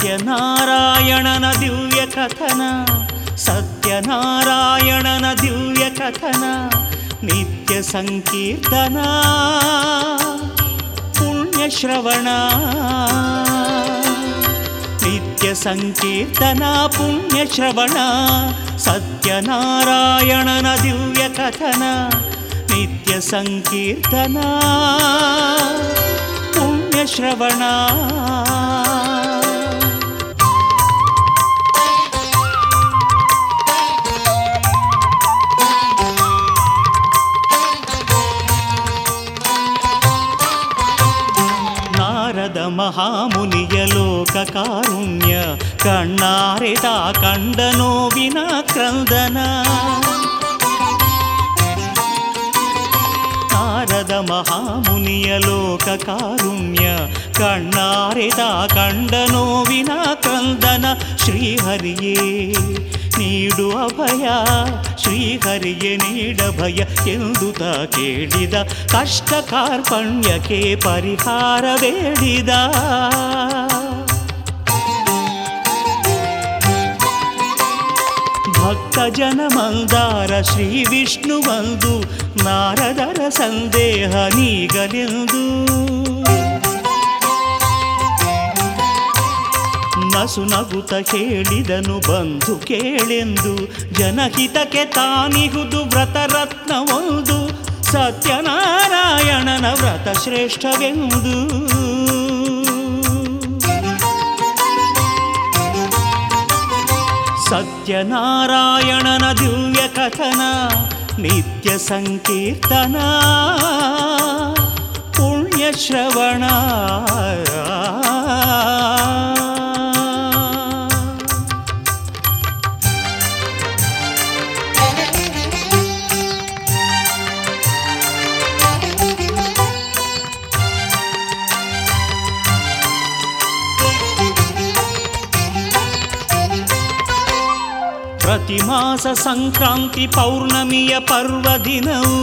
ಸತ್ಯನಾರಾಯಣನ ದಿವ್ಯ ಕಥನ ಸತ್ಯನಾರಾಯಣನ ದಿವ್ಯ ಕಥನ ನಿತ್ಯ ಸಂಕೀರ್ತನ ಪುಣ್ಯ ಶ್ರವಣ ನಿತ್ಯ ಸಂಕೀರ್ತನ ಪುಣ್ಯ ಶ್ರವಣ ಸತ್ಯನಾರಾಯಣನ ದಿವ್ಯ ಕಥನ ನಿತ್ಯ ಸಂಕೀರ್ತನ ಪುಣ್ಯ ಶ್ರವಣ ನಾರದ ಮಹಾಮುನಿಯ ಲೋಕ ಕಾರುಣ್ಯ ಕಣ್ಣಾರೆದ ಕಂಡ ನೋವಿನ ಕ್ರಂದನ ನಾರದ ಮಹಾಮುನಿಯ ಲೋಕ ಕಾರುಣ್ಯ ಕಣ್ಣಾರೆದ ಕಂಡ ನೋವಿನ ಕ್ರಂದನ ಶ್ರೀಹರಿಯೇ ನೀಡು ಅಭಯ ಶ್ರೀಹರಿಗೆ ನೀಡ ಭಯ ಎಂದು ತ ಕೇಳಿದ ಕಷ್ಟ ಕಾರ್ಪಣ್ಯಕ್ಕೆ ಪರಿಹಾರ ಬೇಡಿದ ಭಕ್ತ ಜನ ಮಂದಾರ ಶ್ರೀ ವಿಷ್ಣು ಬಂದು ನಾರದರ ಸಂದೇಹ ನೀಗಲೆಂದು ನಸು ನಗುತ ಹೇಳಿದನು ಬಂಧು ಕೇಳೆಂದು ಜನಹಿತಕ್ಕೆ ತಾನಿಹುದು ವ್ರತರತ್ನ ಒಂದು ಸತ್ಯನಾರಾಯಣನ ವ್ರತ ಶ್ರೇಷ್ಠವೆಂದು ಸತ್ಯನಾರಾಯಣನ ದಿವ್ಯ ಕಥನ ನಿತ್ಯ ಸಂಕೀರ್ತನ ಪುಣ್ಯ ಶ್ರವಣ ಪ್ರತಿ ಮಾಸ ಸಂಕ್ರಾಂತಿ ಪೌರ್ಣಮಿಯ ಪರ್ವದಿನವು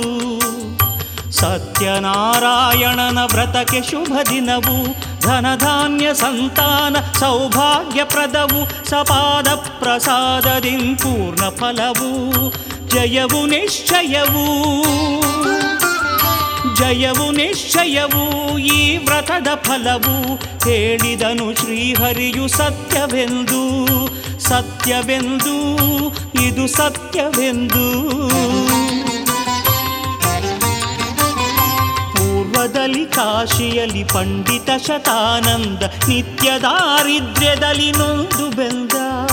ಸತ್ಯನಾರಾಯಣನ ವ್ರತಕ್ಕೆ ಶುಭ ದಿನವು ಧನಧಾನ್ಯ ಸಂತಾನ ಸೌಭಾಗ್ಯಪ್ರದವು ಸಪಾದ ಪ್ರಸಾದದಿಂ ಪೂರ್ಣ ಫಲವು ಜಯವು ನಿಶ್ಚಯವು ಜಯವು ನಿಶ್ಚಯವು ಈ ವ್ರತದ ಫಲವು ಹೇಳಿದನು ಶ್ರೀಹರಿಯು ಸತ್ಯವೆಂದು ಸತ್ಯವೆಂದು ಇದು ಸತ್ಯವೆಂದು ಪೂರ್ವದಲ್ಲಿ ಕಾಶಿಯಲ್ಲಿ ಪಂಡಿತ ಶತಾನಂದ ನಿತ್ಯ ದಾರಿದ್ರ್ಯದಲ್ಲಿ ನೊಂದು ಬೆಂದ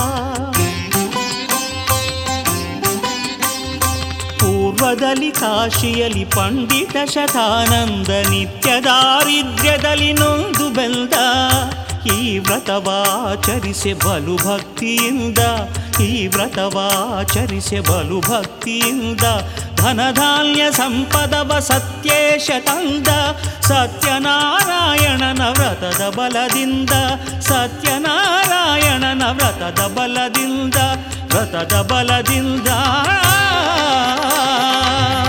ಪೂರ್ವದಲ್ಲಿ ಕಾಶಿಯಲ್ಲಿ ಪಂಡಿತ ಶತಾನಂದ ನಿತ್ಯ ದಾರಿದ್ರ್ಯದಲ್ಲಿ ನೊಂದು ಬೆಂದ ಈ ವ್ರತವಾಚರಿಸೆ ಬಲು ಭಕ್ತಿಯಿಂದ ಈ ವ್ರತವಾಚರಿಸೆ ಬಲು ಭಕ್ತಿಯಿಂದ ಧನಧಾನ್ಯ ಸಂಪದವ ಸತ್ಯೇಶ ತಂದ ಸತ್ಯನಾರಾಯಣನ ವ್ರತದ ಬಲದಿಂದ ಸತ್ಯನಾರಾಯಣನ ವ್ರತದ ಬಲದಿಂದ ವ್ರತದ ಬಲದಿಂದ